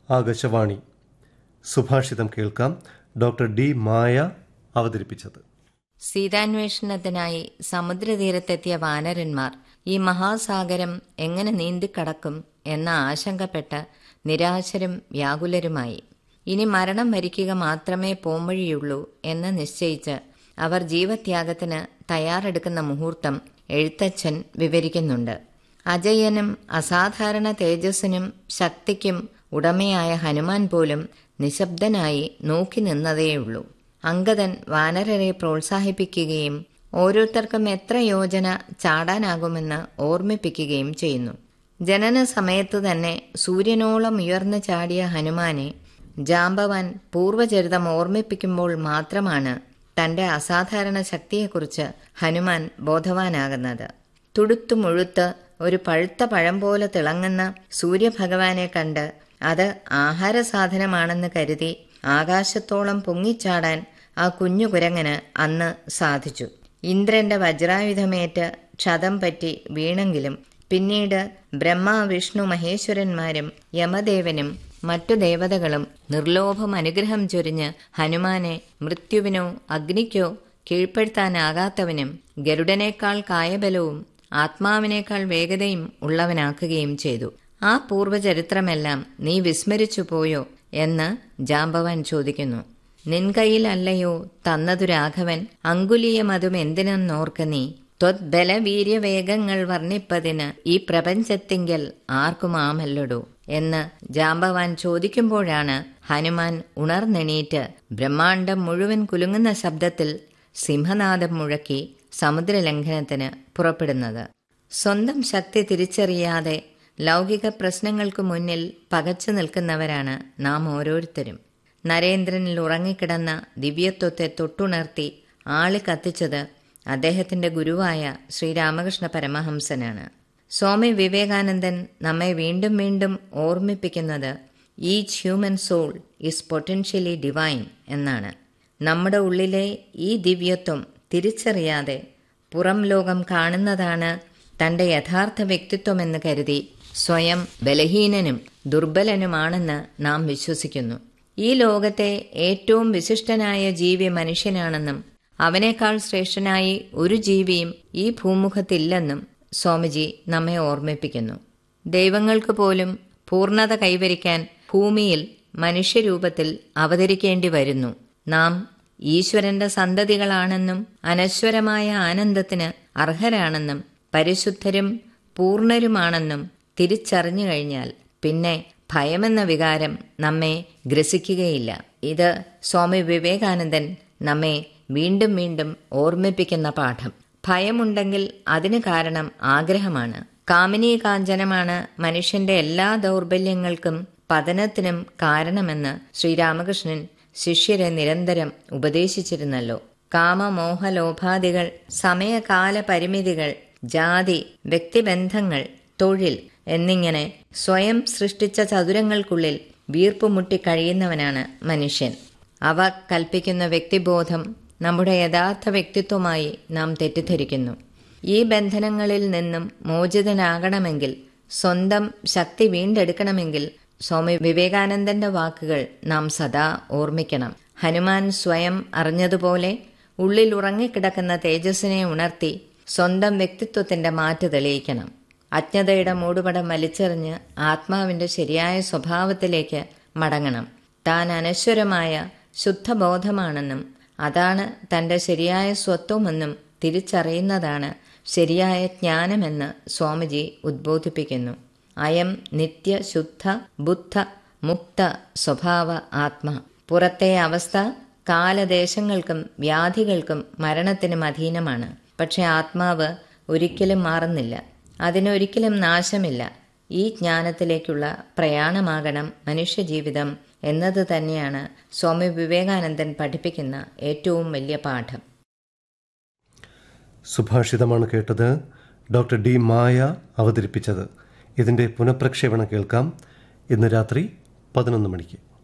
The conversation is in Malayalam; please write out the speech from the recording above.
ആകാശവാണി സുഭാഷിതം കേൾക്കാം ഡോക്ടർ ഡി മായ അവതരിപ്പിച്ചത് സീതാന്വേഷണത്തിനായി സമുദ്രതീരത്തെത്തിയ വാനരന്മാർ ഈ മഹാസാഗരം എങ്ങനെ നീന്തിക്കടക്കും എന്ന ആശങ്കപ്പെട്ട് നിരാശരും വ്യാകുലരുമായി ഇനി മരണം വരിക്കുക മാത്രമേ പോംവഴിയുള്ളൂ എന്ന് നിശ്ചയിച്ച് അവർ ജീവത്യാഗത്തിന് തയ്യാറെടുക്കുന്ന മുഹൂർത്തം എഴുത്തച്ഛൻ വിവരിക്കുന്നുണ്ട് അജയനും അസാധാരണ തേജസ്സിനും ശക്തിക്കും ഉടമയായ ഹനുമാൻ പോലും നിശബ്ദനായി നോക്കി നിന്നതേയുള്ളൂ അങ്കദൻ വാനരരെ പ്രോത്സാഹിപ്പിക്കുകയും ഓരോരുത്തർക്കും എത്ര യോജന ചാടാനാകുമെന്ന് ഓർമ്മിപ്പിക്കുകയും ചെയ്യുന്നു ജനന സമയത്ത് തന്നെ സൂര്യനോളം ഉയർന്നു ചാടിയ ഹനുമാനെ ജാമ്പവാൻ പൂർവചരിതം ഓർമ്മിപ്പിക്കുമ്പോൾ മാത്രമാണ് തന്റെ അസാധാരണ ശക്തിയെക്കുറിച്ച് ഹനുമാൻ ബോധവാനാകുന്നത് തുടുത്തു മുഴുത്ത് ഒരു പഴുത്ത പഴം പോലെ തിളങ്ങുന്ന സൂര്യഭഗവാനെ കണ്ട് അത് ആഹാര സാധനമാണെന്ന് കരുതി ആകാശത്തോളം പൊങ്ങിച്ചാടാൻ ആ കുഞ്ഞു കുരങ്ങന് അന്ന് സാധിച്ചു ഇന്ദ്രന്റെ വജ്രായുധമേറ്റ് ക്ഷതം പറ്റി വീണെങ്കിലും പിന്നീട് ബ്രഹ്മ വിഷ്ണു മഹേശ്വരന്മാരും യമദേവനും മറ്റു ദേവതകളും നിർലോഭം അനുഗ്രഹം ചൊരിഞ്ഞ് ഹനുമാനെ മൃത്യുവിനോ അഗ്നിക്കോ കീഴ്പ്പെടുത്താനാകാത്തവനും ഗരുഡനേക്കാൾ കായബലവും ആത്മാവിനേക്കാൾ വേഗതയും ഉള്ളവനാക്കുകയും ചെയ്തു ആ പൂർവചരിത്രമെല്ലാം നീ വിസ്മരിച്ചു പോയോ എന്ന് ജാമ്പവാൻ ചോദിക്കുന്നു നിൻ കയ്യിലല്ലയോ തന്നതു രാഘവൻ അങ്കുലീയമതും എന്തിനെന്നോർക്ക നീ ത്വദ്ബലവീര്യവേഗങ്ങൾ വർണ്ണിപ്പതിന് ഈ പ്രപഞ്ചത്തിങ്കൽ ആർക്കുമാമല്ലടോ എന്ന് ജാമ്പവാൻ ചോദിക്കുമ്പോഴാണ് ഹനുമാൻ ഉണർന്നെണീറ്റ് ബ്രഹ്മാണ്ടം മുഴുവൻ കുലുങ്ങുന്ന ശബ്ദത്തിൽ സിംഹനാദം മുഴക്കി സമുദ്രലംഘനത്തിന് പുറപ്പെടുന്നത് സ്വന്തം ശക്തി തിരിച്ചറിയാതെ ലൗകിക പ്രശ്നങ്ങൾക്കു മുന്നിൽ പകച്ചു നിൽക്കുന്നവരാണ് നാം ഓരോരുത്തരും നരേന്ദ്രനിൽ ഉറങ്ങിക്കിടന്ന ദിവ്യത്വത്തെ തൊട്ടുണർത്തി ആളി കത്തിച്ചത് അദ്ദേഹത്തിന്റെ ഗുരുവായ ശ്രീരാമകൃഷ്ണ പരമഹംസനാണ് സ്വാമി വിവേകാനന്ദൻ നമ്മെ വീണ്ടും വീണ്ടും ഓർമ്മിപ്പിക്കുന്നത് each human soul is potentially divine എന്നാണ് നമ്മുടെ ഉള്ളിലെ ഈ ദിവ്യത്വം തിരിച്ചറിയാതെ പുറം ലോകം കാണുന്നതാണ് തന്റെ യഥാർത്ഥ വ്യക്തിത്വമെന്ന് കരുതി സ്വയം ബലഹീനനും ദുർബലനുമാണെന്ന് നാം വിശ്വസിക്കുന്നു ഈ ലോകത്തെ ഏറ്റവും വിശിഷ്ടനായ ജീവി മനുഷ്യനാണെന്നും അവനേക്കാൾ ശ്രേഷ്ഠനായി ഒരു ജീവിയും ഈ ഭൂമുഖത്തില്ലെന്നും സ്വാമിജി നമ്മെ ഓർമ്മിപ്പിക്കുന്നു ദൈവങ്ങൾക്ക് പോലും പൂർണ്ണത കൈവരിക്കാൻ ഭൂമിയിൽ മനുഷ്യരൂപത്തിൽ അവതരിക്കേണ്ടി വരുന്നു നാം ഈശ്വരന്റെ സന്തതികളാണെന്നും അനശ്വരമായ ആനന്ദത്തിന് അർഹരാണെന്നും പരിശുദ്ധരും പൂർണ്ണരുമാണെന്നും തിരിച്ചറിഞ്ഞു കഴിഞ്ഞാൽ പിന്നെ ഭയമെന്ന വികാരം നമ്മെ ഗ്രസിക്കുകയില്ല ഇത് സ്വാമി വിവേകാനന്ദൻ നമ്മെ വീണ്ടും വീണ്ടും ഓർമ്മിപ്പിക്കുന്ന പാഠം ഭയമുണ്ടെങ്കിൽ അതിന് കാരണം ആഗ്രഹമാണ് കാമിനീ കാഞ്ചനമാണ് മനുഷ്യന്റെ എല്ലാ ദൗർബല്യങ്ങൾക്കും പതനത്തിനും കാരണമെന്ന് ശ്രീരാമകൃഷ്ണൻ ശിഷ്യരെ നിരന്തരം ഉപദേശിച്ചിരുന്നല്ലോ കാമമോഹലോഭാദികൾ സമയകാല പരിമിതികൾ ജാതി വ്യക്തിബന്ധങ്ങൾ തൊഴിൽ എന്നിങ്ങനെ സ്വയം സൃഷ്ടിച്ച ചതുരങ്ങൾക്കുള്ളിൽ വീർപ്പുമുട്ടി കഴിയുന്നവനാണ് മനുഷ്യൻ അവ കൽപ്പിക്കുന്ന വ്യക്തിബോധം നമ്മുടെ യഥാർത്ഥ വ്യക്തിത്വമായി നാം തെറ്റിദ്ധരിക്കുന്നു ഈ ബന്ധനങ്ങളിൽ നിന്നും മോചിതനാകണമെങ്കിൽ സ്വന്തം ശക്തി വീണ്ടെടുക്കണമെങ്കിൽ സ്വാമി വിവേകാനന്ദന്റെ വാക്കുകൾ നാം സദാ ഓർമ്മിക്കണം ഹനുമാൻ സ്വയം അറിഞ്ഞതുപോലെ ഉള്ളിൽ ഉറങ്ങിക്കിടക്കുന്ന തേജസ്സിനെ ഉണർത്തി സ്വന്തം വ്യക്തിത്വത്തിന്റെ മാറ്റ് തെളിയിക്കണം അജ്ഞതയുടെ മൂടുപടം വലിച്ചെറിഞ്ഞ് ആത്മാവിന്റെ ശരിയായ സ്വഭാവത്തിലേക്ക് മടങ്ങണം താൻ അനശ്വരമായ ശുദ്ധബോധമാണെന്നും അതാണ് തന്റെ ശരിയായ സ്വത്വമെന്നും തിരിച്ചറിയുന്നതാണ് ശരിയായ ജ്ഞാനമെന്ന് സ്വാമിജി ഉദ്ബോധിപ്പിക്കുന്നു അയം നിത്യ ശുദ്ധ ബുദ്ധ മുക്ത സ്വഭാവ ആത്മ പുറത്തെ അവസ്ഥ കാലദേശങ്ങൾക്കും വ്യാധികൾക്കും മരണത്തിനും അധീനമാണ് പക്ഷെ ആത്മാവ് ഒരിക്കലും മാറുന്നില്ല അതിനൊരിക്കലും നാശമില്ല ഈ ജ്ഞാനത്തിലേക്കുള്ള പ്രയാണമാകണം മനുഷ്യജീവിതം എന്നത് തന്നെയാണ് സ്വാമി വിവേകാനന്ദൻ പഠിപ്പിക്കുന്ന ഏറ്റവും വലിയ പാഠം സുഭാഷിതമാണ് കേട്ടത് ഡോക്ടർ ഡി മായ അവതരിപ്പിച്ചത് ഇതിൻ്റെ പുനഃപ്രക്ഷേപണം കേൾക്കാം ഇന്ന് രാത്രി പതിനൊന്ന് മണിക്ക്